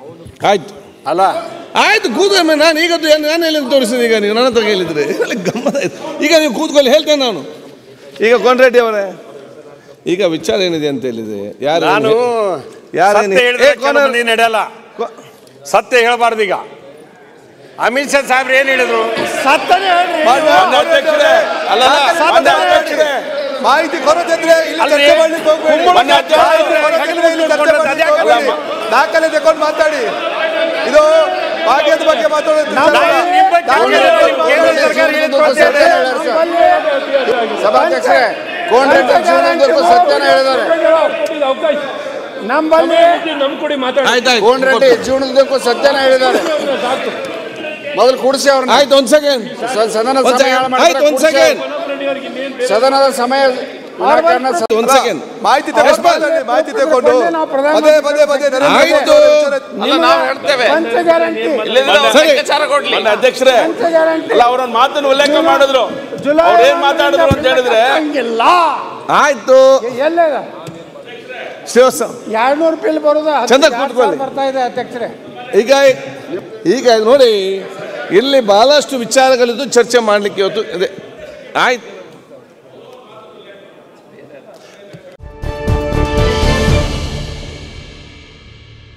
ಆಯ್ತು ಅಲ್ಲ ಆಯ್ತು ಕೂತ್ಕೊಳ್ಳಿ ನಾನು ಈಗ ನಾನು ಎಲ್ಲಿ ತೋರಿಸಿದೆ ಈಗ ನೀವು ನನ್ನ ಹತ್ರ ಹೇಳಿದ್ರೆ ಗಮ್ಮತ್ ಆಯ್ತು ಈಗ ನೀವು ಕೂತ್ಕೊಳ್ಳಿ ಹೇಳ್ತೇನೆ ನಾನು ಈಗ ಕೊಂಡ್ರೆಡ್ಡಿ ಅವರೇ ಈಗ ವಿಚಾರ ಏನಿದೆ ಅಂತ ಹೇಳಿದೆ ಯಾರು ನಾನು ಯಾರೇನು- ಸತ್ಯ ಹೇಳಿದ್ರೆ ಏ, ಕೊನೆ- ಕೆಲವು ಮಂದಿ ನಡೆಯಲ್ಲ ಕೊ- ಸತ್ಯ ಹೇಳಬಾರ್ದು ಈಗ ಅಮಿತ್ ಶಾ ಸಾಹೇಬ್ರು ಏನ್ ಹೇಳಿದ್ರು ಸತ್ತನೇ ಹೇಳ್ರಿ ಮಾನ್ಯ ಅಧ್ಯಕ್ಷರೇ, ಅಲ್ಲ, ಅಲ್ಲ, ಮಾನ್ಯ ಅಧ್ಯಕ್ಷರೇ, ಮಾಹಿತಿ ಕೊರತೆ ಇದ್ರೆ ಇಲ್ಲಿ ಅಲ್ರಿ, ಚರ್ಚೆ ಮಾಡ್ಲಿಕ್ಕೆ ಹೋಗ್ಬೇಡಿ. ಕುಂಬಳ ಮಾನ್ಯ ಅಧ್ಯಕ್ಷರೇ, ಮಾಹಿತಿ ಕೊರತೆ ಇದ್ರೆ ಇಲ್ಲಿ ಚರ್ಚೆ ಮಾಡ್ಲಿಕ್ಕೆ ಹೋಗ್ಬೇಡಿ. ದಾಖಲೆ ತಗೊಂಡು ಮಾತಾಡಿ ಇದು ಭಾಗ್ಯದ ಬಗ್ಗೆ ಮಾತಾಡೋದು ನಾವು ನಿಮ್ಮ ಬಗ್ಗೆ ಕೇಳಿದ್ರೆ ಕೇಂದ್ರ ಸರ್ಕಾರ ಹೇಳಿದ ಪ್ರತಿ ಸಭಾಧ್ಯಕ್ಷರೇ ಕೋಂಡ್ರೆಡ್ಡಿ ಜೀವನದುರ್ಗ ಸತ್ಯನ ಹೇಳಿದ್ದಾರೆ ನಮ್ಮಲ್ಲಿ ಆಯ್ತು ಆಯ್ತು ಕೋಂಡ್ರೆಡ್ಡಿ ಜೀವನದುರ್ಗ ಸತ್ಯನ ಹೇಳಿದ್ದಾರೆ ಮೊದಲು ಕೂಡಿಸಿ ಅವ್ರನ್ನ ಆಯ್ತು ಒಂದ್ ಸೆಕೆಂಡ್ ಸ- ಸದನದ ಒಂದ್ ಸಮಯ ಹಾಳು ಸೆಕೆಂಡ್ ಮಾಡ್ತಾರೆ, ಆಯ್ತು ಒಂದ್ ಕೂಡ್ಸಿ ಸೆಕೆಂಡ್ ಅವ್ರನ್ನ. ಸದನದ ಸಮಯ ವಿನಾಕಾರಣ ಸ- ಒಂದ್ ಸೆಕೆಂಡ್ ಮಾಹಿತಿ ತಗೊಂಡು ಮಾತಾಡಿ, ಮಾಹಿತಿ ತಗೊಂಡು ಪದೇ ಪದೇ ಪದೇ ನರೇಂದ್ರ ಮೋದಿ ಆಯ್ತು. ಅವರ ವಿಚಾರ- ಪಂಚ ಗ್ಯಾರಂಟಿ ಸರಿ ಮಾನ್ಯ ಅಧ್ಯಕ್ಷರೇ ಪಂಚ ಗ್ಯಾರಂಟಿ ಅಲ್ಲ ಅವರೊಂದು ಮಾತನ್ನು ಉಲ್ಲೇಖ ಮಾಡಿದ್ರು ಜುಲೈ ಅವ್ರು ಏನ್ ಮಾತಾಡಿದ್ರು ಅಂತ ಹೇಳಿದ್ರೆ ಹಂಗಿಲ್ಲ ಆಯ್ತು ಎಲ್ಲದ ಶಿವಸ ಎರಡ್ನೂರು ಬಿಲ್ ಬರೋದು ಹತ್ತು ಚಂದ ಎರಡು ಕೂತ್ಕೊಳ್ಳಿ. ಸಾವಿರ ಬರ್ತಾ ಇದೆ ಅಧ್ಯಕ್ಷರೇ ಈಗ ಈಗ ನೋಡಿ ಇಲ್ಲಿ ಬಹಳಷ್ಟು ವಿಚಾರಗಳಿದ್ದು ಚರ್ಚೆ ಮಾಡಲಿಕ್ಕೆ ಇವತ್ತು ಇದೆ ಆಯ್ತು